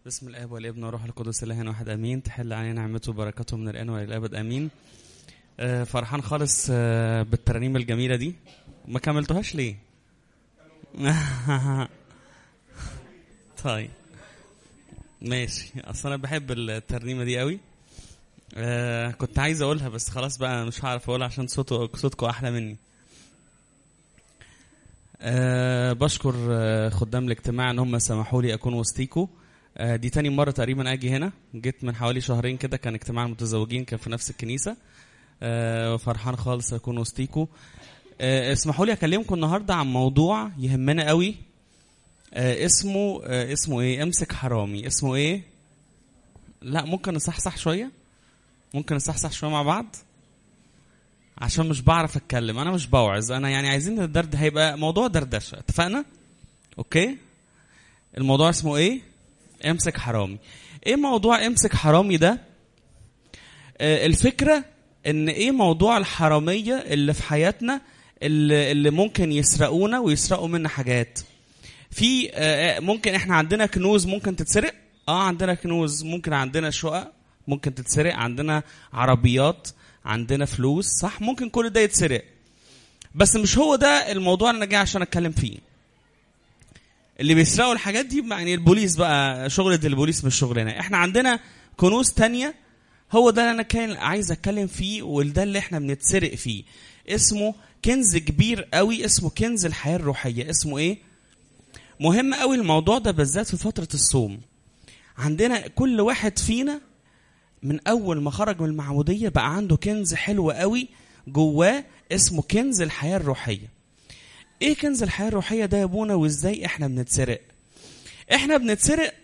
بسم الاب والابن والروح القدس اله واحد امين تحل علينا نعمته وبركاته من الان والى الابد امين آه، فرحان خالص آه، بالترانيم الجميله دي ما كملتوهاش ليه طيب ماشي اصل انا بحب الترنيمه دي قوي آه كنت عايز اقولها بس خلاص بقى مش هعرف اقولها عشان صوته صوتكم احلى مني أه بشكر آه، خدام الاجتماع ان هم سمحوا لي اكون وسطيكوا أه دي تاني مره تقريبا اجي هنا جيت من حوالي شهرين كده كان اجتماع المتزوجين كان في نفس الكنيسه أه وفرحان خالص اكون وسطيكوا أه اسمحوا لي اكلمكم النهارده عن موضوع يهمنا قوي أه اسمه أه اسمه ايه امسك حرامي اسمه ايه لا ممكن نصحصح شويه ممكن نصحصح شويه مع بعض عشان مش بعرف اتكلم انا مش بوعظ انا يعني عايزين الدرد هيبقى موضوع دردشه اتفقنا اوكي الموضوع اسمه ايه امسك حرامي ايه موضوع امسك حرامي ده آه الفكره ان ايه موضوع الحراميه اللي في حياتنا اللي, اللي ممكن يسرقونا ويسرقوا منا حاجات في آه ممكن احنا عندنا كنوز ممكن تتسرق اه عندنا كنوز ممكن عندنا شقق ممكن تتسرق عندنا عربيات عندنا فلوس صح ممكن كل ده يتسرق بس مش هو ده الموضوع اللي انا جاي عشان اتكلم فيه اللي بيسرقوا الحاجات دي يعني البوليس بقى شغلة البوليس مش شغلنا احنا عندنا كنوز تانية هو ده اللي انا كان عايز اتكلم فيه وده اللي احنا بنتسرق فيه اسمه كنز كبير قوي اسمه كنز الحياة الروحية اسمه ايه مهم قوي الموضوع ده بالذات في فترة الصوم عندنا كل واحد فينا من اول ما خرج من المعموديه بقى عنده كنز حلو قوي جواه اسمه كنز الحياه الروحيه ايه كنز الحياه الروحيه ده يا ابونا وازاي احنا بنتسرق احنا بنتسرق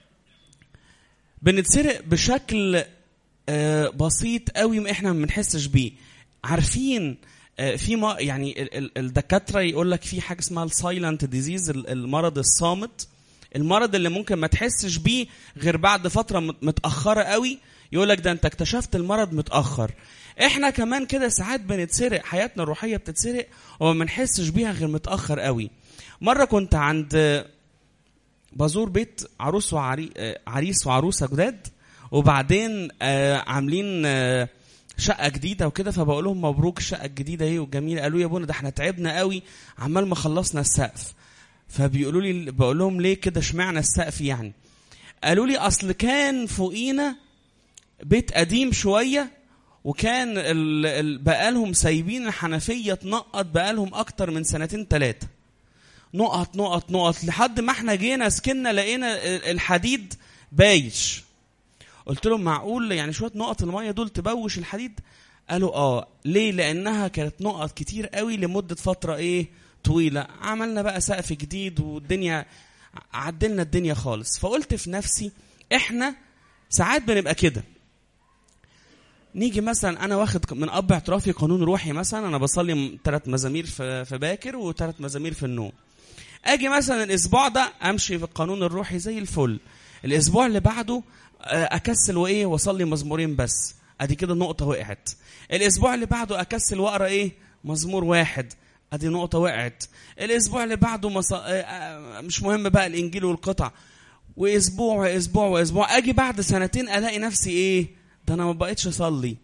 بنتسرق بشكل آه بسيط قوي ما احنا ما بنحسش بيه عارفين آه في ما يعني ال- ال- الدكاتره يقول لك في حاجه اسمها السايلنت ديزيز المرض الصامت المرض اللي ممكن ما تحسش بيه غير بعد فتره مت- متاخره قوي يقول لك ده انت اكتشفت المرض متاخر احنا كمان كده ساعات بنتسرق حياتنا الروحيه بتتسرق وما بنحسش بيها غير متاخر قوي مره كنت عند بزور بيت عروس وعري... آه، عريس وعروسه جداد وبعدين آه، عاملين آه، شقه جديده وكده فبقول لهم مبروك الشقه الجديده ايه وجميله قالوا يا ابونا ده احنا تعبنا قوي عمال ما خلصنا السقف فبيقولوا لي بقول لهم ليه كده اشمعنى السقف يعني قالوا لي اصل كان فوقينا بيت قديم شويه وكان ال... ال... بقالهم سايبين الحنفيه تنقط بقالهم اكتر من سنتين ثلاثه نقط نقط نقط لحد ما احنا جينا سكننا لقينا ال- الحديد بايش قلت لهم معقول يعني شويه نقط الميه دول تبوش الحديد قالوا اه ليه لانها كانت نقط كتير قوي لمده فتره ايه طويله عملنا بقى سقف جديد والدنيا عدلنا الدنيا خالص فقلت في نفسي احنا ساعات بنبقى كده نيجي مثلا انا واخد من اب اعترافي قانون روحي مثلا انا بصلي ثلاث مزامير في في باكر وثلاث مزامير في النوم اجي مثلا الاسبوع ده امشي في القانون الروحي زي الفل الاسبوع اللي بعده آه، اكسل وايه واصلي مزمورين بس ادي كده نقطه وقعت الاسبوع اللي بعده اكسل واقرا ايه مزمور واحد ادي نقطه وقعت الاسبوع اللي بعده مص... آه، آه، مش مهم بقى الانجيل والقطع واسبوع واسبوع واسبوع اجي بعد سنتين الاقي نفسي ايه ده انا ما بقتش اصلي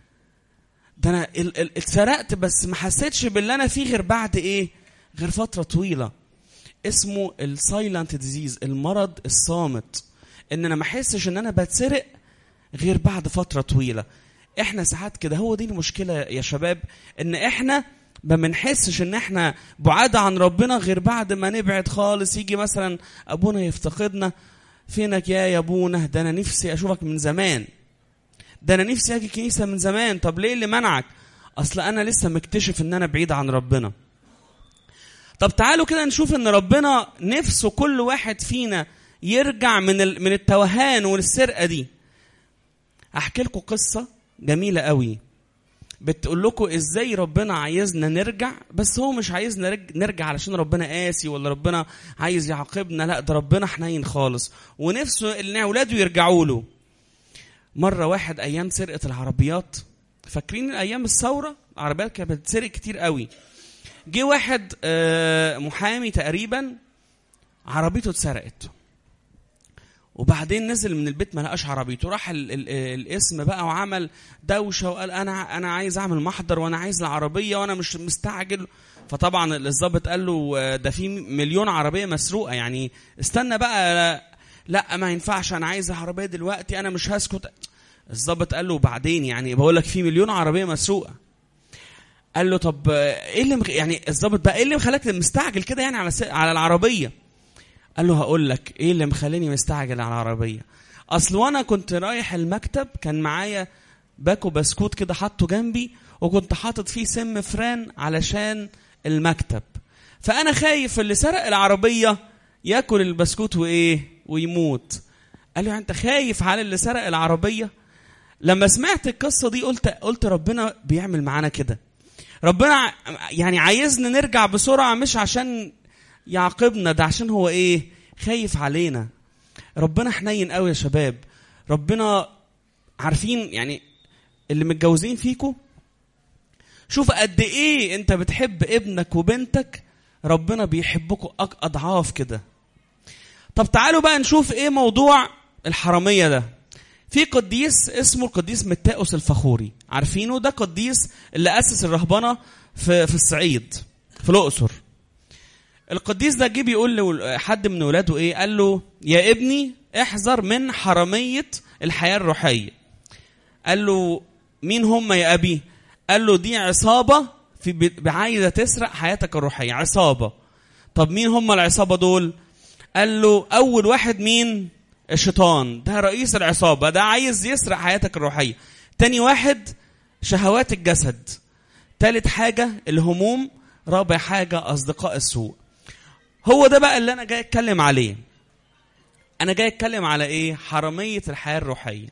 ده انا ال- ال- اتسرقت بس ما حسيتش باللي انا فيه غير بعد ايه غير فتره طويله اسمه السايلنت ديزيز المرض الصامت ان انا ما احسش ان انا بتسرق غير بعد فتره طويله احنا ساعات كده هو دي المشكله يا شباب ان احنا ما بنحسش ان احنا بعاد عن ربنا غير بعد ما نبعد خالص يجي مثلا ابونا يفتقدنا فينك يا يا ابونا ده انا نفسي اشوفك من زمان ده انا نفسي اجي كنيسه من زمان طب ليه اللي منعك اصل انا لسه مكتشف ان انا بعيد عن ربنا طب تعالوا كده نشوف ان ربنا نفسه كل واحد فينا يرجع من ال... من التوهان والسرقه دي احكي لكم قصه جميله قوي بتقول لكم ازاي ربنا عايزنا نرجع بس هو مش عايزنا نرج- نرجع علشان ربنا قاسي ولا ربنا عايز يعاقبنا لا ده ربنا حنين خالص ونفسه ان اولاده يرجعوا له مره واحد ايام سرقه العربيات فاكرين ايام الثوره العربيات كانت بتتسرق كتير قوي جه واحد آه، محامي تقريبا عربيته اتسرقت وبعدين نزل من البيت ما لقاش عربيته راح ال ال الاسم بقى وعمل دوشه وقال انا انا عايز اعمل محضر وانا عايز العربيه وانا مش مستعجل فطبعا الضابط قال له ده في مليون عربيه مسروقه يعني استنى بقى لا, لا ما ينفعش انا عايز عربيه دلوقتي انا مش هسكت الضابط قال له بعدين يعني بقول لك في مليون عربيه مسروقه قال له طب ايه اللي مخ... يعني الضابط بقى ايه اللي مخليك مستعجل كده يعني على س... على العربيه قال له هقول لك ايه اللي مخليني مستعجل على العربيه اصل وانا كنت رايح المكتب كان معايا باكو بسكوت كده حاطه جنبي وكنت حاطط فيه سم فران علشان المكتب فانا خايف اللي سرق العربيه ياكل البسكوت وايه ويموت قال له انت خايف على اللي سرق العربيه لما سمعت القصه دي قلت قلت ربنا بيعمل معانا كده ربنا يعني عايزنا نرجع بسرعه مش عشان يعاقبنا ده عشان هو ايه خايف علينا ربنا حنين قوي يا شباب ربنا عارفين يعني اللي متجوزين فيكم شوف قد ايه انت بتحب ابنك وبنتك ربنا بيحبكم اضعاف كده طب تعالوا بقى نشوف ايه موضوع الحراميه ده في قديس اسمه القديس متاوس الفخوري عارفينه ده قديس اللي اسس الرهبنه في في الصعيد في الاقصر القديس ده جه بيقول لحد من ولاده ايه قال له يا ابني احذر من حراميه الحياه الروحيه قال له مين هم يا ابي قال له دي عصابه في عايزه تسرق حياتك الروحيه عصابه طب مين هم العصابه دول قال له اول واحد مين الشيطان ده رئيس العصابه ده عايز يسرق حياتك الروحيه تاني واحد شهوات الجسد تالت حاجه الهموم رابع حاجه اصدقاء السوء هو ده بقى اللي انا جاي اتكلم عليه انا جاي اتكلم على ايه حراميه الحياه الروحيه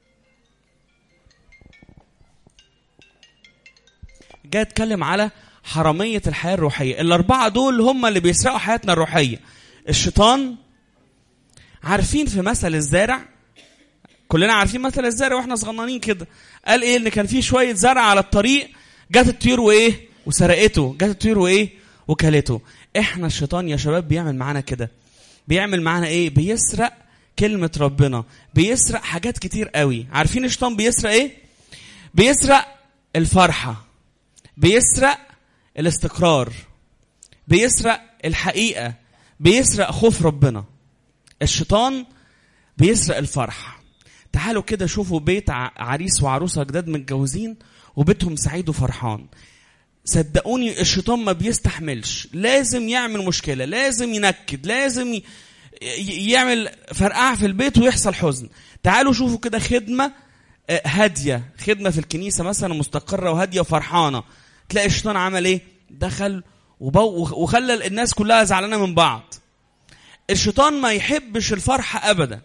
جاي اتكلم على حراميه الحياه الروحيه الاربعه دول هم اللي بيسرقوا حياتنا الروحيه الشيطان عارفين في مثل الزارع كلنا عارفين مثل الزارع واحنا صغننين كده قال ايه ان كان في شويه زرع على الطريق جت الطيور وايه وسرقته جت الطيور وايه وكلته احنا الشيطان يا شباب بيعمل معانا كده بيعمل معانا ايه بيسرق كلمة ربنا بيسرق حاجات كتير قوي عارفين الشيطان بيسرق ايه بيسرق الفرحة بيسرق الاستقرار بيسرق الحقيقة بيسرق خوف ربنا الشيطان بيسرق الفرح تعالوا كده شوفوا بيت عريس وعروسة جداد متجوزين وبيتهم سعيد وفرحان صدقوني الشيطان ما بيستحملش لازم يعمل مشكله لازم ينكد لازم يعمل فرقعه في البيت ويحصل حزن تعالوا شوفوا كده خدمه هاديه خدمه في الكنيسه مثلا مستقره وهاديه وفرحانه تلاقي الشيطان عمل ايه دخل وخلى الناس كلها زعلانه من بعض الشيطان ما يحبش الفرحه ابدا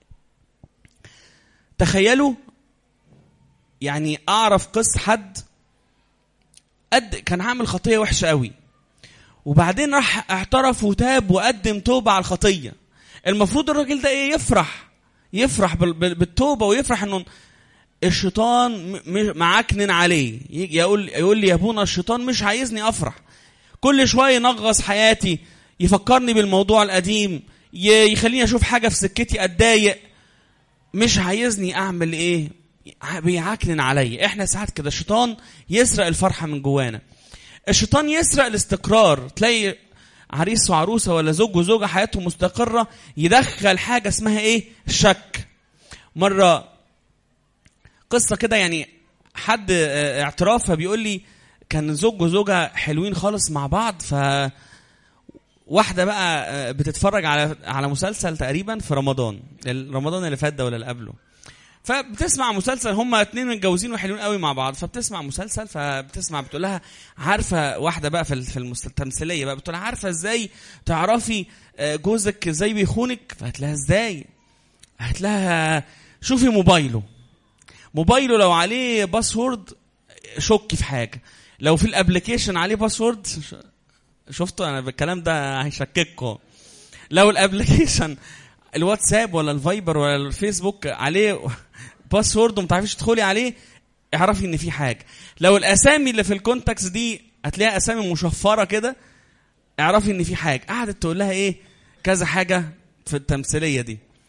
تخيلوا يعني اعرف قصه حد قد كان عامل خطيه وحشه قوي وبعدين راح اعترف وتاب وقدم توبه على الخطيه المفروض الراجل ده ايه يفرح يفرح بالتوبه ويفرح انه الشيطان معكنن عليه يقول يقول لي يا ابونا الشيطان مش عايزني افرح كل شويه ينغص حياتي يفكرني بالموضوع القديم يخليني اشوف حاجه في سكتي اتضايق مش عايزني اعمل ايه بيعكنن عليا احنا ساعات كده الشيطان يسرق الفرحه من جوانا الشيطان يسرق الاستقرار تلاقي عريس وعروسه ولا زوج وزوجه حياتهم مستقره يدخل حاجه اسمها ايه الشك مره قصه كده يعني حد اعتراف فبيقول لي كان زوج وزوجه حلوين خالص مع بعض ف واحدة بقى بتتفرج على على مسلسل تقريبا في رمضان رمضان اللي فات ده ولا اللي قبله فبتسمع مسلسل هما اتنين متجوزين وحلوين قوي مع بعض فبتسمع مسلسل فبتسمع بتقول لها عارفه واحده بقى في في التمثيليه بقى بتقول لها عارفه ازاي تعرفي جوزك ازاي بيخونك فقالت لها ازاي قالت لها شوفي موبايله موبايله لو عليه باسورد شكي في حاجه لو في الابلكيشن عليه باسورد شفتوا انا بالكلام ده هيشكككم لو الابلكيشن الواتساب ولا الفايبر ولا الفيسبوك عليه باسورد وما تعرفيش تدخلي عليه اعرفي ان في حاجه لو الاسامي اللي في الكونتاكس دي هتلاقيها اسامي مشفره كده اعرفي ان في حاجه قعدت تقول لها ايه كذا حاجه في التمثيليه دي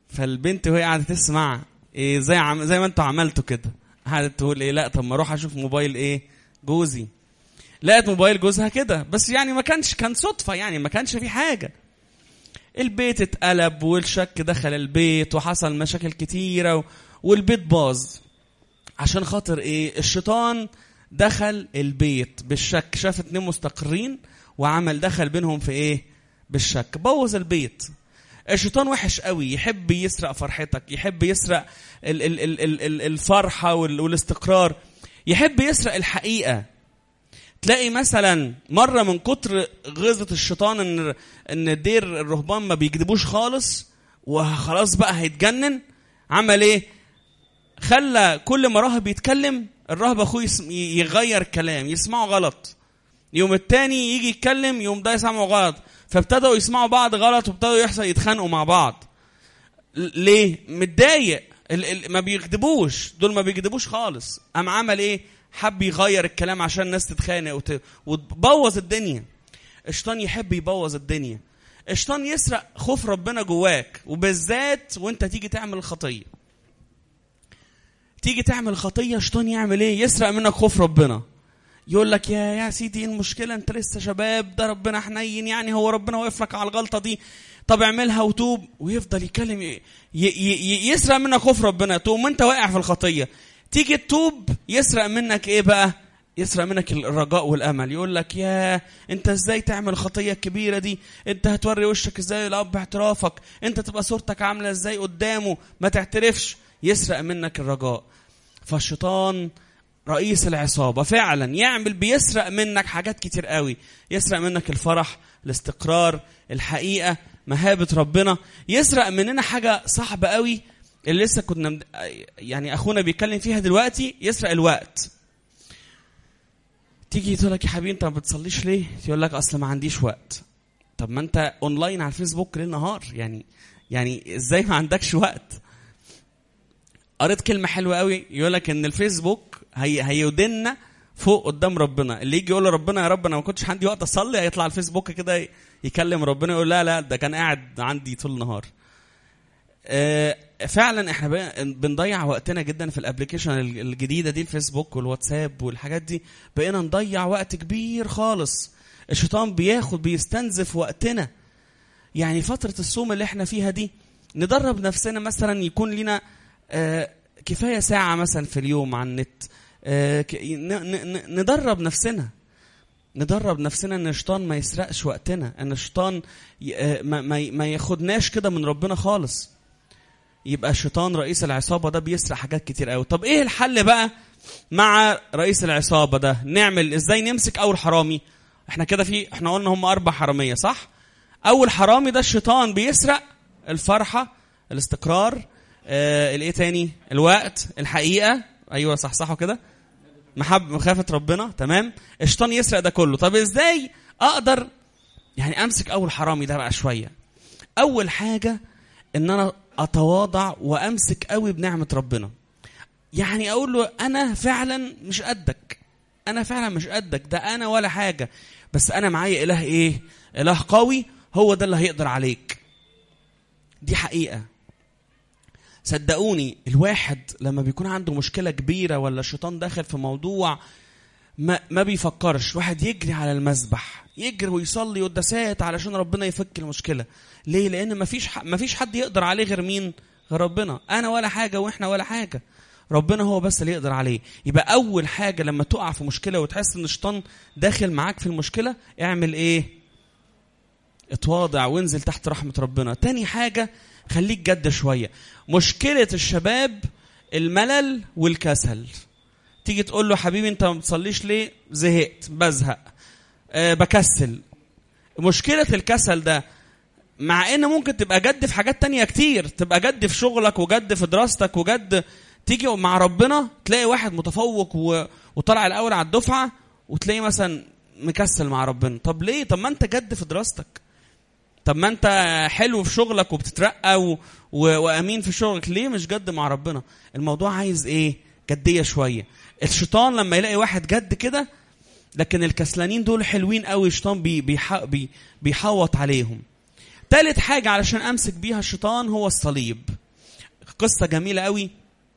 فالبنت وهي قاعده تسمع إيه زي عم زي ما انتوا عملتوا كده قعدت تقول ايه لا طب ما اروح اشوف موبايل ايه جوزي لقت موبايل جوزها كده بس يعني ما كانش كان صدفه يعني ما كانش في حاجه البيت اتقلب والشك دخل البيت وحصل مشاكل كتيره و... والبيت باظ عشان خاطر ايه الشيطان دخل البيت بالشك شاف اتنين مستقرين وعمل دخل بينهم في ايه بالشك بوظ البيت الشيطان وحش قوي يحب يسرق فرحتك يحب يسرق ال ال ال ال ال الفرحة وال والاستقرار يحب يسرق الحقيقة تلاقي مثلا مرة من كتر غيظة الشيطان ان ان دير الرهبان ما بيكذبوش خالص وخلاص بقى هيتجنن عمل ايه خلى كل ما راهب يتكلم الراهب اخوه يسم- يغير الكلام يسمعه غلط يوم التاني يجي يتكلم يوم ده يسمعه غلط فابتدوا يسمعوا بعض غلط وابتدوا يحصل يتخانقوا مع بعض ل- ليه متضايق ال- ال- ما بيكذبوش دول ما بيكذبوش خالص قام عمل ايه حب يغير الكلام عشان الناس تتخانق وت... وتبوظ الدنيا الشيطان يحب يبوظ الدنيا الشيطان يسرق خوف ربنا جواك وبالذات وانت تيجي تعمل خطيه تيجي تعمل خطيه الشيطان يعمل ايه يسرق منك خوف ربنا يقول لك يا يا سيدي ايه المشكله انت لسه شباب ده ربنا حنين يعني هو ربنا واقف لك على الغلطه دي طب اعملها وتوب ويفضل يكلم ي- ي- ي- يسرق منك خوف ربنا تقوم انت واقع في الخطيه تيجي تتوب يسرق منك ايه بقى يسرق منك الرجاء والامل يقول لك يا انت ازاي تعمل الخطيه الكبيره دي انت هتوري وشك ازاي لاب اعترافك انت تبقى صورتك عامله ازاي قدامه ما تعترفش يسرق منك الرجاء فالشيطان رئيس العصابه فعلا يعمل بيسرق منك حاجات كتير قوي يسرق منك الفرح الاستقرار الحقيقه مهابه ربنا يسرق مننا حاجه صعبه قوي اللي لسه كنا مد- يعني اخونا بيتكلم فيها دلوقتي يسرق الوقت تيجي تقول لك يا حبيبي انت ما بتصليش ليه يقول لك اصل ما عنديش وقت طب ما انت اونلاين على الفيسبوك ليل نهار يعني يعني ازاي ما عندكش وقت قريت كلمه حلوه قوي يقول لك ان الفيسبوك هي هيودنا فوق قدام ربنا اللي يجي يقول لربنا يا رب انا ما كنتش عندي وقت اصلي هيطلع على الفيسبوك كده يكلم ربنا يقول لا لا ده كان قاعد عندي طول النهار آه، فعلا احنا بقى- بنضيع وقتنا جدا في الابلكيشن الج- الجديده دي الفيسبوك والواتساب والحاجات دي بقينا نضيع وقت كبير خالص الشيطان بياخد بيستنزف وقتنا يعني فتره الصوم اللي احنا فيها دي ندرب نفسنا مثلا يكون لنا آه، كفايه ساعه مثلا في اليوم على النت آه، ك- ن- ن- ن- ندرب نفسنا ندرب نفسنا ان الشيطان ما يسرقش وقتنا ان الشيطان ي- آه، ما, ما, ما ياخدناش كده من ربنا خالص يبقى الشيطان رئيس العصابه ده بيسرق حاجات كتير قوي طب ايه الحل بقى مع رئيس العصابه ده نعمل ازاي نمسك اول حرامي احنا كده في احنا قلنا هم اربع حراميه صح اول حرامي ده الشيطان بيسرق الفرحه الاستقرار آه الايه تاني الوقت الحقيقه ايوه صح صح كده محب مخافه ربنا تمام الشيطان يسرق ده كله طب ازاي اقدر يعني امسك اول حرامي ده بقى شويه اول حاجه ان انا اتواضع وامسك قوي بنعمه ربنا يعني اقول له انا فعلا مش قدك انا فعلا مش قدك ده انا ولا حاجه بس انا معايا اله ايه اله قوي هو ده اللي هيقدر عليك دي حقيقه صدقوني الواحد لما بيكون عنده مشكله كبيره ولا الشيطان داخل في موضوع ما ما بيفكرش واحد يجري على المسبح يجري ويصلي قداسات علشان ربنا يفك المشكله ليه لان ما فيش ما فيش حد يقدر عليه غير مين غير ربنا انا ولا حاجه واحنا ولا حاجه ربنا هو بس اللي يقدر عليه يبقى اول حاجه لما تقع في مشكله وتحس ان الشيطان داخل معاك في المشكله اعمل ايه اتواضع وانزل تحت رحمه ربنا تاني حاجه خليك جد شويه مشكله الشباب الملل والكسل تيجي تقول له حبيبي انت ما بتصليش ليه زهقت بزهق أه بكسل مشكله الكسل ده مع ان ممكن تبقى جد في حاجات تانية كتير تبقى جد في شغلك وجد في دراستك وجد تيجي مع ربنا تلاقي واحد متفوق و... وطلع الاول على الدفعه وتلاقي مثلا مكسل مع ربنا طب ليه طب ما انت جد في دراستك طب ما انت حلو في شغلك وبتترقى و... و... وامين في شغلك ليه مش جد مع ربنا الموضوع عايز ايه جديه شويه الشيطان لما يلاقي واحد جد كده لكن الكسلانين دول حلوين قوي الشيطان بي... بيح... بي... بيحوط عليهم تالت حاجة علشان أمسك بيها الشيطان هو الصليب قصة جميلة قوي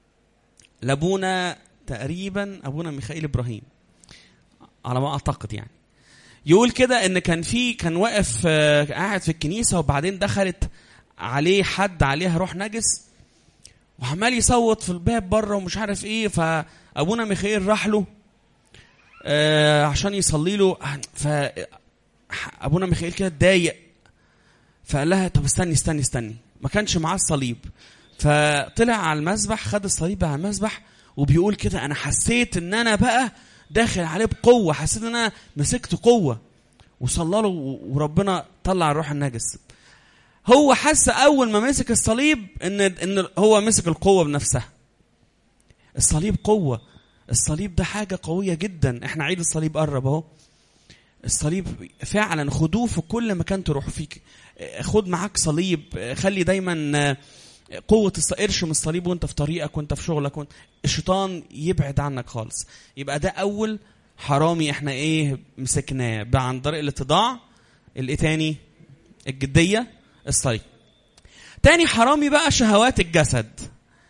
لابونا تقريبا أبونا ميخائيل إبراهيم على ما أعتقد يعني يقول كده ان كان في كان واقف آه، قاعد في الكنيسه وبعدين دخلت عليه حد عليها روح نجس وعمال يصوت في الباب بره ومش عارف ايه فابونا ميخائيل راح له آه عشان يصلي له ف ابونا ميخائيل كده اتضايق فقال لها طب استني استني استني ما كانش معاه الصليب فطلع على المسبح خد الصليب على المسبح وبيقول كده انا حسيت ان انا بقى داخل عليه بقوه حسيت ان انا مسكت قوه وصلى له وربنا طلع الروح النجس هو حس اول ما مسك الصليب ان ان هو مسك القوه بنفسها الصليب قوه الصليب ده حاجه قويه جدا احنا عيد الصليب قرب اهو الصليب فعلا خدوه في كل مكان تروح فيك خد معاك صليب خلي دايما قوة قرش من الصليب وانت في طريقك وانت في شغلك وانت الشيطان يبعد عنك خالص يبقى ده أول حرامي احنا ايه مسكناه بقى عن طريق الاتضاع الايه تاني الجدية الصليب تاني حرامي بقى شهوات الجسد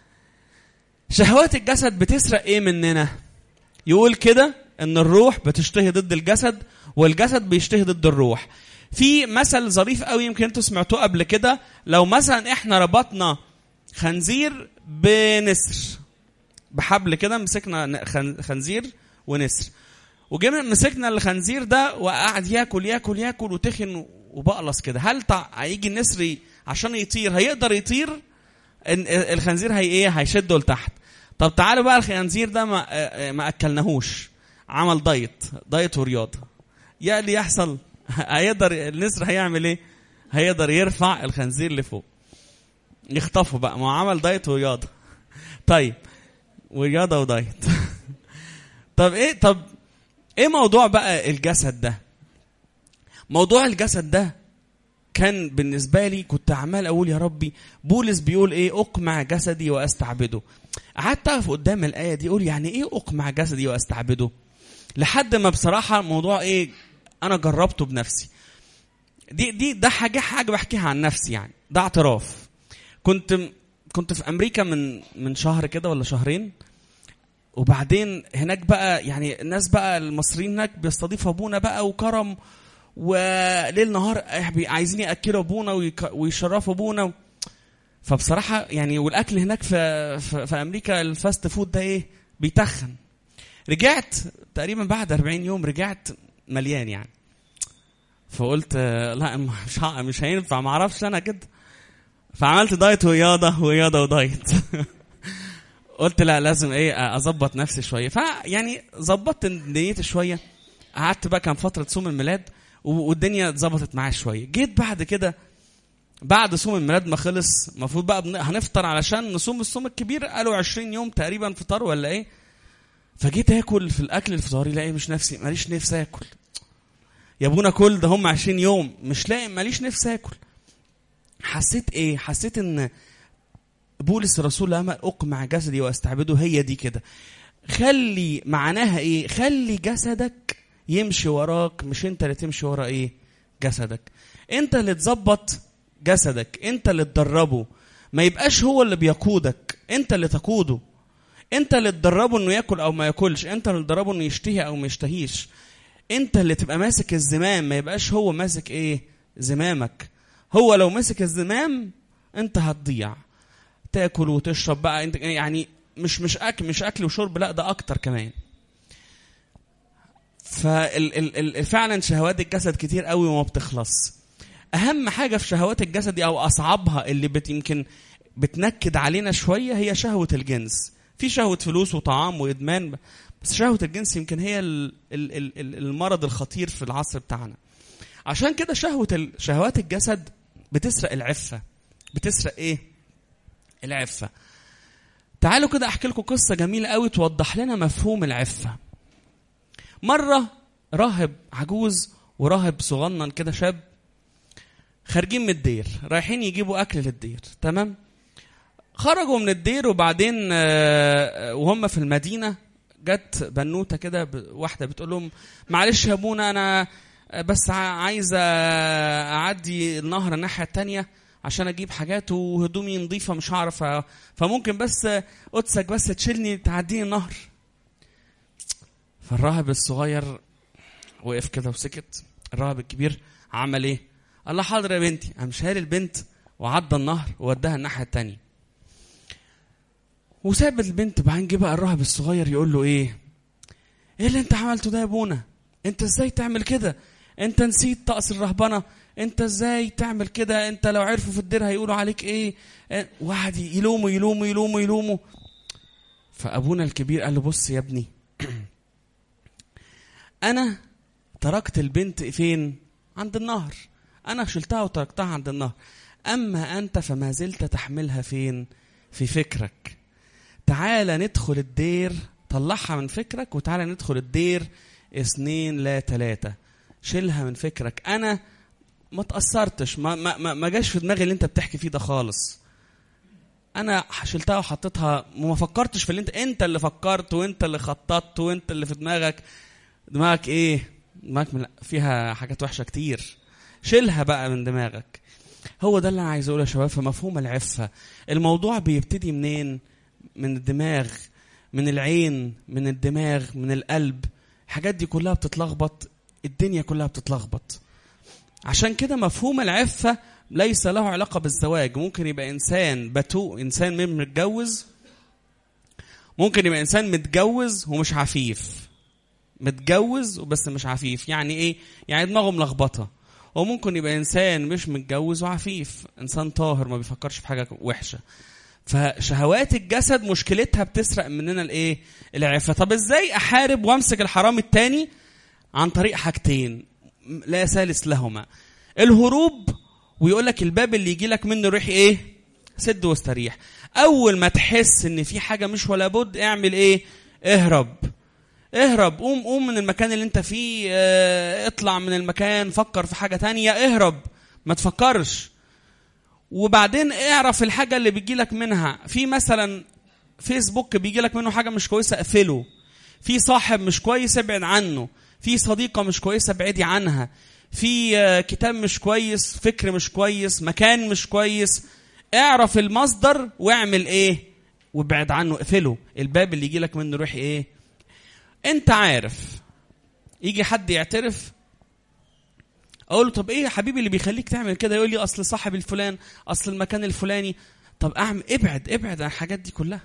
شهوات الجسد بتسرق ايه مننا يقول كده ان الروح بتشتهي ضد الجسد والجسد بيشتهي ضد الروح في مثل ظريف قوي يمكن انتوا سمعتوه قبل كده لو مثلا احنا ربطنا خنزير بنسر بحبل كده مسكنا خنزير ونسر وجينا مسكنا الخنزير ده وقعد ياكل ياكل ياكل وتخن وبقلص كده هل هيجي النسر عشان يطير هيقدر يطير الخنزير هي ايه هيشده لتحت طب تعالوا بقى الخنزير ده ما, ما اكلناهوش عمل دايت دايت ورياضه يا اللي يحصل هيقدر النسر هيعمل ايه هيقدر يرفع الخنزير لفوق يخطفه بقى ما عمل دايت ورياضه طيب ورياضه ودايت طب ايه طب ايه موضوع بقى الجسد ده موضوع الجسد ده كان بالنسبة لي كنت عمال أقول يا ربي بولس بيقول إيه أقمع جسدي وأستعبده قعدت أقف قدام الآية دي أقول يعني إيه أقمع جسدي وأستعبده لحد ما بصراحة الموضوع إيه أنا جربته بنفسي دي دي ده حاجة حاجة بحكيها عن نفسي يعني ده اعتراف كنت كنت في أمريكا من من شهر كده ولا شهرين وبعدين هناك بقى يعني الناس بقى المصريين هناك بيستضيفوا ابونا بقى وكرم وليل نهار عايزين ياكلوا ابونا ويشرفوا ابونا فبصراحه يعني والاكل هناك في, في, في امريكا الفاست فود ده ايه بيتخن رجعت تقريبا بعد 40 يوم رجعت مليان يعني فقلت لا مش مش هينفع ما اعرفش انا كده فعملت دايت ورياضه ورياضه ودايت قلت لا لازم ايه اظبط نفسي شويه فيعني ظبطت نيتي شويه قعدت بقى كان فتره صوم الميلاد والدنيا اتظبطت معايا شويه جيت بعد كده بعد صوم الميلاد ما خلص المفروض بقى هنفطر علشان نصوم الصوم الكبير قالوا 20 يوم تقريبا فطار ولا ايه فجيت اكل في الاكل الفطاري لاقي مش نفسي ماليش نفس اكل يا ابونا كل ده هم 20 يوم مش لاقي ماليش نفس اكل حسيت ايه حسيت ان بولس الرسول لما اقمع جسدي واستعبده هي دي كده خلي معناها ايه خلي جسدك يمشي وراك مش انت اللي تمشي ورا ايه جسدك انت اللي تظبط جسدك انت اللي تدربه ما يبقاش هو اللي بيقودك انت اللي تقوده انت اللي تدربه انه ياكل او ما ياكلش انت اللي تدربه انه يشتهي او ما يشتهيش انت اللي تبقى ماسك الزمام ما يبقاش هو ماسك ايه زمامك هو لو مسك الزمام انت هتضيع تاكل وتشرب بقى انت يعني مش مش اكل مش اكل وشرب لا ده اكتر كمان ففعلا شهوات الجسد كتير قوي وما بتخلص اهم حاجه في شهوات الجسد دي او اصعبها اللي بت يمكن بتنكد علينا شويه هي شهوه الجنس في شهوه فلوس وطعام وادمان بس شهوه الجنس يمكن هي المرض الخطير في العصر بتاعنا عشان كده شهوه شهوات الجسد بتسرق العفه بتسرق ايه العفه تعالوا كده احكي لكم قصه جميله قوي توضح لنا مفهوم العفه مره راهب عجوز وراهب صغنن كده شاب خارجين من الدير رايحين يجيبوا اكل للدير تمام خرجوا من الدير وبعدين وهم في المدينه جت بنوته كده واحده بتقول لهم معلش يا ابونا انا آه، بس ع- عايزه اعدي النهر الناحيه التانية عشان اجيب حاجات وهدومي نظيفه مش هعرف أ- فممكن بس قدسك بس تشيلني تعديني النهر فالراهب الصغير وقف كده وسكت الراهب الكبير عمل ايه قال لها حاضر يا بنتي قام شال البنت وعدى النهر ووداها الناحيه التانية وساب البنت بعدين جه بقى الراهب الصغير يقول له ايه ايه اللي انت عملته ده يا ابونا انت ازاي تعمل كده انت نسيت طقس الرهبنه انت ازاي تعمل كده انت لو عرفوا في الدير هيقولوا عليك ايه اه، واحد يلومه يلومه يلومه يلومه فابونا الكبير قال له بص يا ابني انا تركت البنت فين عند النهر انا شلتها وتركتها عند النهر اما انت فما زلت تحملها فين في فكرك تعالى ندخل الدير طلعها من فكرك وتعالى ندخل الدير اثنين لا ثلاثة شيلها من فكرك انا ما تأثرتش ما, ما, ما, ما جاش في دماغي اللي انت بتحكي فيه ده خالص انا شلتها وحطيتها وما فكرتش في اللي انت انت اللي فكرت وانت اللي خططت وانت اللي في دماغك دماغك ايه دماغك من فيها حاجات وحشه كتير شيلها بقى من دماغك هو ده اللي انا عايز اقوله يا شباب في مفهوم العفه الموضوع بيبتدي منين من الدماغ من العين من الدماغ من القلب الحاجات دي كلها بتتلخبط الدنيا كلها بتتلخبط عشان كده مفهوم العفه ليس له علاقه بالزواج ممكن يبقى انسان بتوء انسان من متجوز ممكن يبقى انسان متجوز ومش عفيف متجوز وبس مش عفيف يعني ايه يعني دماغه ملخبطه وممكن يبقى انسان مش متجوز وعفيف انسان طاهر ما بيفكرش في حاجه وحشه فشهوات الجسد مشكلتها بتسرق مننا الايه العفه طب ازاي احارب وامسك الحرام التاني عن طريق حاجتين لا ثالث لهما الهروب ويقول لك الباب اللي يجي لك منه ريح ايه سد واستريح اول ما تحس ان في حاجه مش ولا بد اعمل ايه اهرب اهرب قوم قوم من المكان اللي انت فيه اه اطلع من المكان فكر في حاجه تانية اهرب ما تفكرش وبعدين اعرف الحاجه اللي بيجيلك منها في مثلا فيسبوك بيجيلك منه حاجه مش كويسه اقفله في صاحب مش كويس ابعد عنه في صديقه مش كويسه ابعدي عنها في آه، كتاب مش كويس فكر مش كويس مكان مش كويس اعرف المصدر واعمل ايه وابعد عنه اقفله الباب اللي يجيلك منه روح ايه انت عارف يجي حد يعترف اقول له طب ايه يا حبيبي اللي بيخليك تعمل كده يقول لي اصل صاحب الفلان اصل المكان الفلاني طب اعمل ابعد ابعد عن الحاجات دي كلها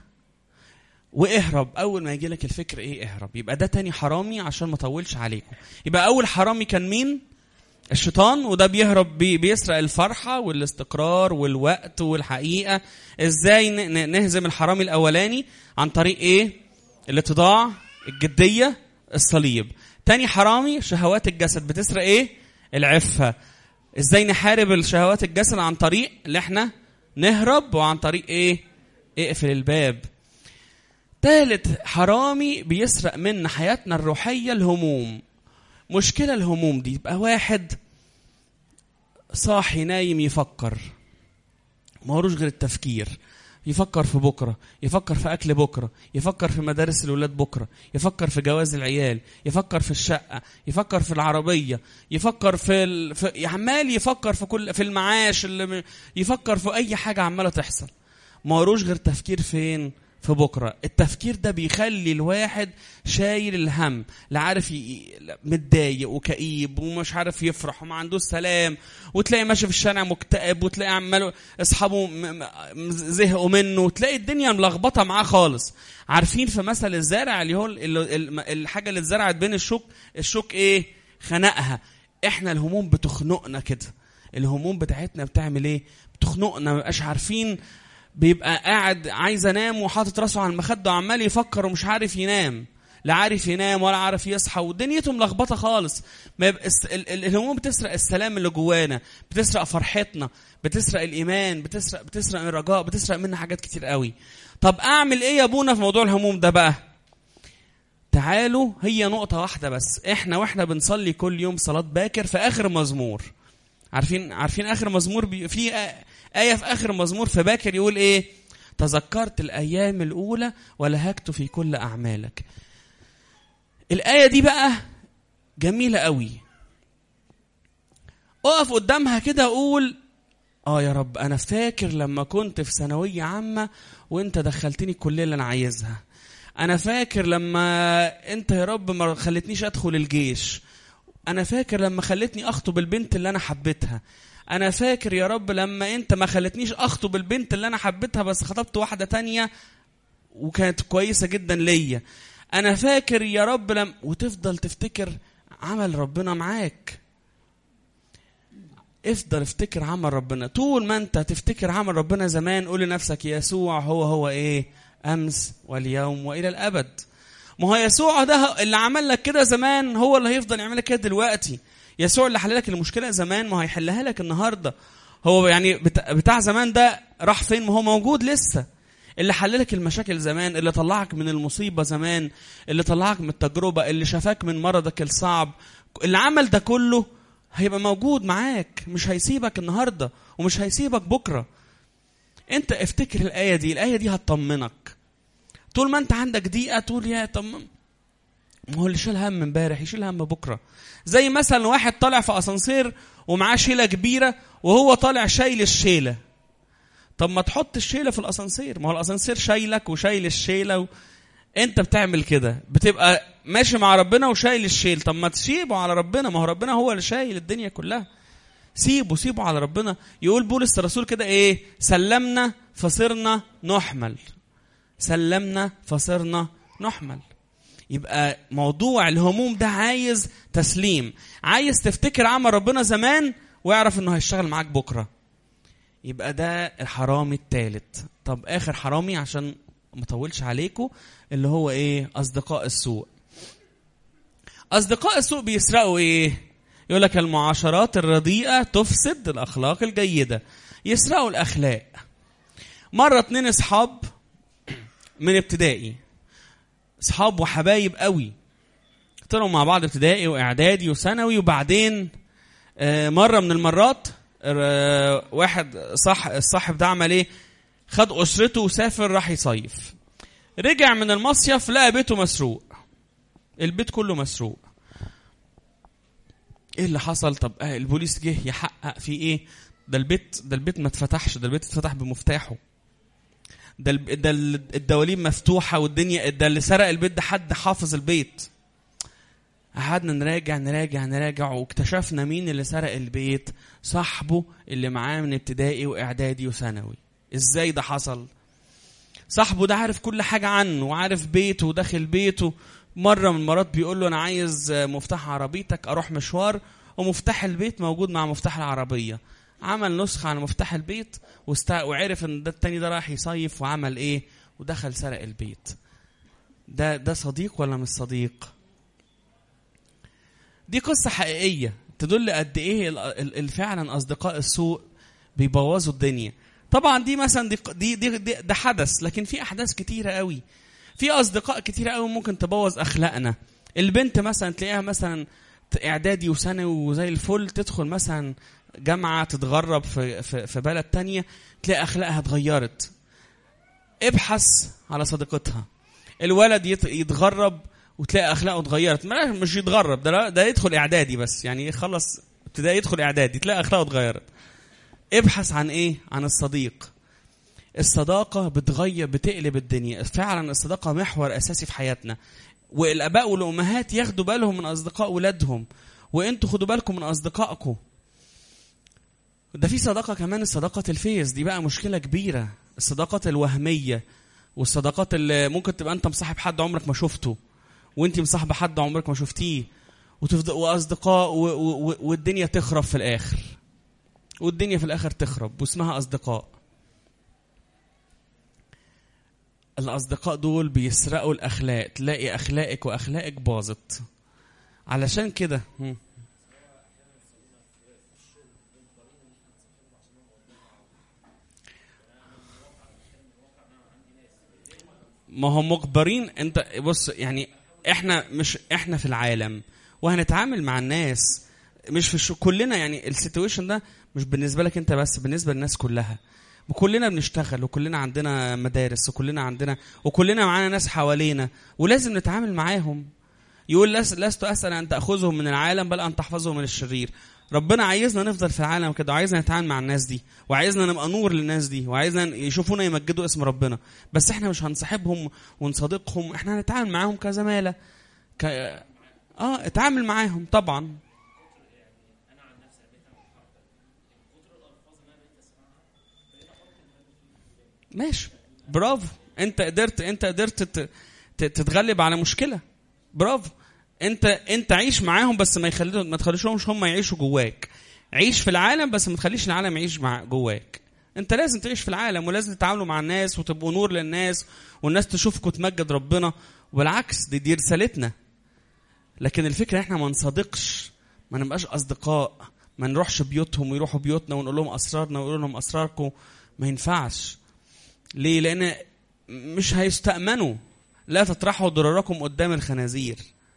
واهرب اول ما يجي لك الفكر ايه اهرب يبقى ده تاني حرامي عشان ما اطولش عليكم يبقى اول حرامي كان مين الشيطان وده بيهرب بي بيسرق الفرحة والاستقرار والوقت والحقيقة ازاي ن- ن- نهزم الحرامي الاولاني عن طريق ايه الاتضاع الجدية الصليب تاني حرامي شهوات الجسد بتسرق ايه العفة ازاي نحارب الشهوات الجسد عن طريق اللي احنا نهرب وعن طريق ايه اقفل الباب تالت حرامي بيسرق منا حياتنا الروحية الهموم مشكلة الهموم دي يبقى واحد صاحي نايم يفكر ما هوش غير التفكير يفكر في بكرة يفكر في أكل بكرة يفكر في مدارس الولاد بكرة يفكر في جواز العيال يفكر في الشقة يفكر في العربية يفكر في, ال... في... عمال يفكر في كل في المعاش اللي م... يفكر في أي حاجة عمالة تحصل ما وروش غير تفكير فين في بكره التفكير ده بيخلي الواحد شايل الهم لا عارف ي... متضايق وكئيب ومش عارف يفرح وما عندوش سلام وتلاقي ماشي في الشارع مكتئب وتلاقي عمال اصحابه م... م... زهقوا منه وتلاقي الدنيا ملخبطه معاه خالص عارفين في مثل الزارع اللي هو ال... ال... الحاجه اللي اتزرعت بين الشوك الشوك ايه خنقها احنا الهموم بتخنقنا كده الهموم بتاعتنا بتعمل ايه بتخنقنا مبقاش عارفين بيبقى قاعد عايز انام وحاطط راسه على المخده وعمال يفكر ومش عارف ينام لا عارف ينام ولا عارف يصحى ودنيته ملخبطه خالص ما يبقى الس- ال- ال- الهموم بتسرق السلام اللي جوانا بتسرق فرحتنا بتسرق الايمان بتسرق بتسرق الرجاء بتسرق منا حاجات كتير قوي طب اعمل ايه يا ابونا في موضوع الهموم ده بقى تعالوا هي نقطة واحدة بس احنا واحنا بنصلي كل يوم صلاة باكر في اخر مزمور عارفين عارفين اخر مزمور بي في آ- آية في اخر مزمور في باكر يقول ايه تذكرت الايام الاولى ولهجت في كل اعمالك الآية دي بقى جميلة قوي اقف قدامها كده وقول اه يا رب انا فاكر لما كنت في ثانويه عامه وانت دخلتني الكليه اللي انا عايزها انا فاكر لما انت يا رب ما خلتنيش ادخل الجيش انا فاكر لما خلتني اخطب البنت اللي انا حبيتها انا فاكر يا رب لما انت ما خلتنيش اخطب البنت اللي انا حبيتها بس خطبت واحده تانية وكانت كويسه جدا ليا انا فاكر يا رب لم وتفضل تفتكر عمل ربنا معاك افضل افتكر عمل ربنا طول ما انت تفتكر عمل ربنا زمان قول لنفسك يسوع هو هو ايه امس واليوم والى الابد ما هو يسوع ده اللي عمل لك كده زمان هو اللي هيفضل يعمل لك كده دلوقتي يسوع اللي حل لك المشكله زمان ما هو هيحلها لك النهارده هو يعني بتاع زمان ده راح فين ما هو موجود لسه اللي حل لك المشاكل زمان اللي طلعك من المصيبه زمان اللي طلعك من التجربه اللي شفاك من مرضك الصعب اللي عمل ده كله هيبقى موجود معاك مش هيسيبك النهارده ومش هيسيبك بكره انت افتكر الايه دي الايه دي هتطمنك طول ما انت عندك دقيقه تقول يا طب ما هو اللي شال هم امبارح يشيل هم بكره زي مثلا واحد طالع في اسانسير ومعاه شيله كبيره وهو طالع شايل الشيله طب ما تحط الشيله في الاسانسير ما هو الاسانسير شايلك وشايل الشيله و... انت بتعمل كده بتبقى ماشي مع ربنا وشايل الشيل طب ما تسيبه على ربنا ما هو ربنا هو اللي شايل الدنيا كلها سيبه سيبه على ربنا يقول بولس الرسول كده ايه سلمنا فصرنا نحمل سلمنا فصرنا نحمل يبقى موضوع الهموم ده عايز تسليم عايز تفتكر عمل ربنا زمان واعرف انه هيشتغل معاك بكره يبقى ده الحرامي الثالث طب اخر حرامي عشان ما اطولش عليكم اللي هو ايه اصدقاء السوء اصدقاء السوء بيسرقوا ايه يقول لك المعاشرات الرديئه تفسد الاخلاق الجيده يسرقوا الاخلاق مره اتنين اصحاب من ابتدائي اصحاب وحبايب قوي طلعوا مع بعض ابتدائي واعدادي وثانوي وبعدين مره من المرات واحد صح الصاحب ده عمل ايه خد اسرته وسافر راح يصيف رجع من المصيف لقى بيته مسروق البيت كله مسروق ايه اللي حصل طب آه البوليس جه يحقق في ايه ده البيت ده البيت ما اتفتحش ده البيت اتفتح بمفتاحه ده ده الدواليب مفتوحه والدنيا ده اللي سرق البيت ده حد حافظ البيت قعدنا نراجع نراجع نراجع واكتشفنا مين اللي سرق البيت صاحبه اللي معاه من ابتدائي واعدادي وثانوي ازاي ده حصل صاحبه ده عارف كل حاجه عنه وعارف بيته وداخل بيته مره من المرات بيقول له انا عايز مفتاح عربيتك اروح مشوار ومفتاح البيت موجود مع مفتاح العربيه عمل نسخه على مفتاح البيت واست... وعرف ان ده التاني ده راح يصيف وعمل ايه ودخل سرق البيت ده ده صديق ولا مش صديق دي قصه حقيقيه تدل قد ايه فعلا اصدقاء السوء بيبوظوا الدنيا طبعا دي مثلا دي دي, دي, دي ده حدث لكن في احداث كتيره قوي في اصدقاء كتيره قوي ممكن تبوظ اخلاقنا البنت مثلا تلاقيها مثلا اعدادي وثانوي وزي الفل تدخل مثلا جامعه تتغرب في في, في بلد تانية تلاقي اخلاقها اتغيرت ابحث على صديقتها الولد يتغرب وتلاقي اخلاقه اتغيرت مش يتغرب ده ده يدخل اعدادي بس يعني يخلص ابتدائي يدخل اعدادي تلاقي اخلاقه اتغيرت ابحث عن ايه عن الصديق الصداقه بتغير بتقلب الدنيا فعلا الصداقه محور اساسي في حياتنا والاباء والامهات ياخدوا بالهم من اصدقاء ولادهم وانتوا خدوا بالكم من اصدقائكم ده في صداقه كمان الصداقه الفيس دي بقى مشكله كبيره الصداقات الوهميه والصداقات اللي ممكن تبقى انت مصاحب حد عمرك ما شفته وانت مصاحبه حد عمرك ما شفتيه وتفضل واصدقاء و... و... والدنيا تخرب في الاخر والدنيا في الاخر تخرب واسمها اصدقاء الاصدقاء دول بيسرقوا الاخلاق تلاقي اخلاقك واخلاقك باظت علشان كده ما هم مجبرين انت بص يعني احنا مش احنا في العالم وهنتعامل مع الناس مش في الشو كلنا يعني السيتويشن ده مش بالنسبه لك انت بس بالنسبه للناس كلها وكلنا بنشتغل وكلنا عندنا مدارس وكلنا عندنا وكلنا معانا ناس حوالينا ولازم نتعامل معاهم يقول لس- لست اسال ان تاخذهم من العالم بل ان تحفظهم من الشرير ربنا عايزنا نفضل في العالم كده وعايزنا نتعامل مع الناس دي وعايزنا نبقى نور للناس دي وعايزنا يشوفونا يمجدوا اسم ربنا بس احنا مش هنصاحبهم ونصادقهم احنا هنتعامل معاهم كزماله ك... اه اتعامل معاهم طبعا ماشي برافو انت قدرت انت قدرت ت- ت- تتغلب على مشكله برافو انت انت عيش معاهم بس ما يخلي ما تخليشهمش هم يعيشوا جواك عيش في العالم بس ما تخليش العالم يعيش مع جواك انت لازم تعيش في العالم ولازم تتعاملوا مع الناس وتبقوا نور للناس والناس تشوفكم تمجد ربنا وبالعكس دي, دي رسالتنا لكن الفكره احنا ما نصادقش ما نبقاش اصدقاء ما نروحش بيوتهم ويروحوا بيوتنا ونقول لهم اسرارنا ونقول لهم اسراركم ما ينفعش ليه لان مش هيستأمنوا لا تطرحوا ضرركم قدام الخنازير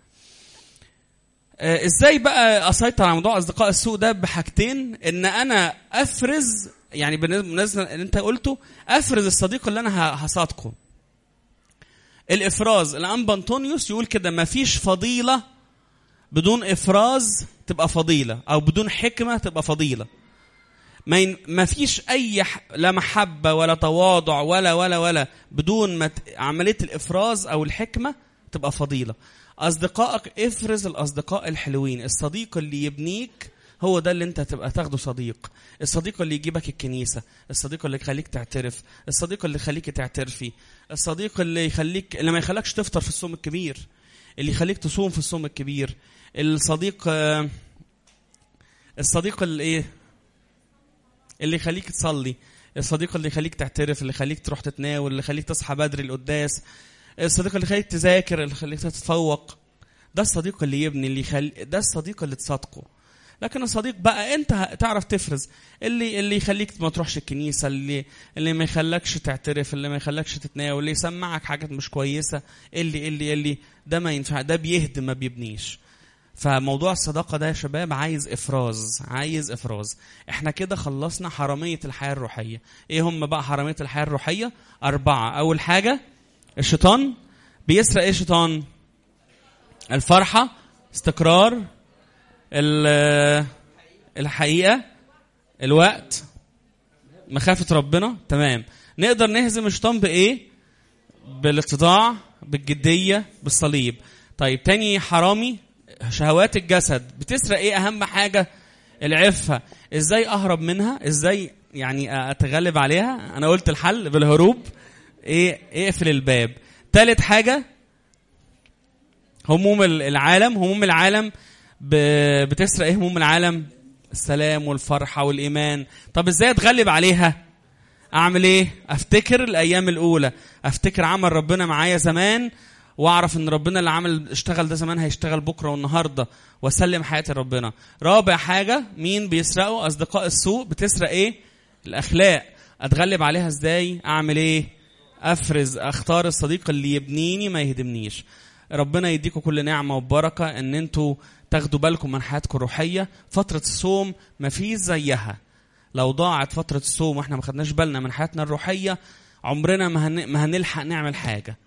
آه، ازاي بقى اسيطر على موضوع اصدقاء السوء ده بحاجتين ان انا افرز يعني بالنسبه اللي انت قلته افرز الصديق اللي انا ه- هصادقه الافراز الانبا انطونيوس يقول كده ما فيش فضيله بدون افراز تبقى فضيله او بدون حكمه تبقى فضيله ما ين... ما فيش اي ح... لا محبه ولا تواضع ولا ولا ولا بدون ما ت... عمليه الافراز او الحكمه تبقى فضيله اصدقائك افرز الاصدقاء الحلوين الصديق اللي يبنيك هو ده اللي انت هتبقى تاخده صديق الصديق اللي يجيبك الكنيسه الصديق اللي يخليك تعترف الصديق اللي يخليك تعترفي الصديق اللي يخليك اللي ما يخليكش تفطر في الصوم الكبير اللي يخليك تصوم في الصوم الكبير الصديق آه، الصديق اللي ايه اللي يخليك تصلي الصديق اللي يخليك تعترف اللي يخليك تروح تتناول اللي يخليك تصحى بدري القداس الصديق اللي يخليك تذاكر اللي يخليك تتفوق ده الصديق اللي يبني اللي يخلي ده الصديق اللي تصادقه لكن الصديق بقى انت ه- تعرف تفرز اللي اللي يخليك ما تروحش الكنيسه اللي اللي ما يخلكش تعترف اللي ما يخلكش تتناول اللي يسمعك حاجات مش كويسه اللي اللي اللي ده ما ينفع ده بيهدم ما بيبنيش فموضوع الصداقة ده يا شباب عايز إفراز عايز إفراز احنا كده خلصنا حرامية الحياة الروحية ايه هم بقى حرامية الحياة الروحية أربعة أول حاجة الشيطان بيسرق ايه الشيطان الفرحة استقرار ال- الحقيقة الوقت مخافة ربنا تمام نقدر نهزم الشيطان بإيه بالاتضاع بالجدية بالصليب طيب تاني حرامي شهوات الجسد بتسرق ايه اهم حاجة العفة ازاي اهرب منها ازاي يعني اتغلب عليها انا قلت الحل بالهروب ايه اقفل الباب تالت حاجة هموم العالم هموم العالم ب- بتسرق ايه هموم العالم السلام والفرحة والإيمان طب ازاي اتغلب عليها اعمل ايه افتكر الايام الاولى افتكر عمل ربنا معايا زمان واعرف ان ربنا اللي عمل اشتغل ده زمان هيشتغل بكره والنهارده واسلم حياتي لربنا رابع حاجه مين بيسرقوا اصدقاء السوء بتسرق ايه الاخلاق اتغلب عليها ازاي اعمل ايه افرز اختار الصديق اللي يبنيني ما يهدمنيش ربنا يديكم كل نعمه وبركه ان انتوا تاخدوا بالكم من حياتكم الروحيه فتره الصوم ما فيش زيها لو ضاعت فترة الصوم واحنا ما خدناش بالنا من حياتنا الروحية عمرنا ما, هن... ما هنلحق نعمل حاجة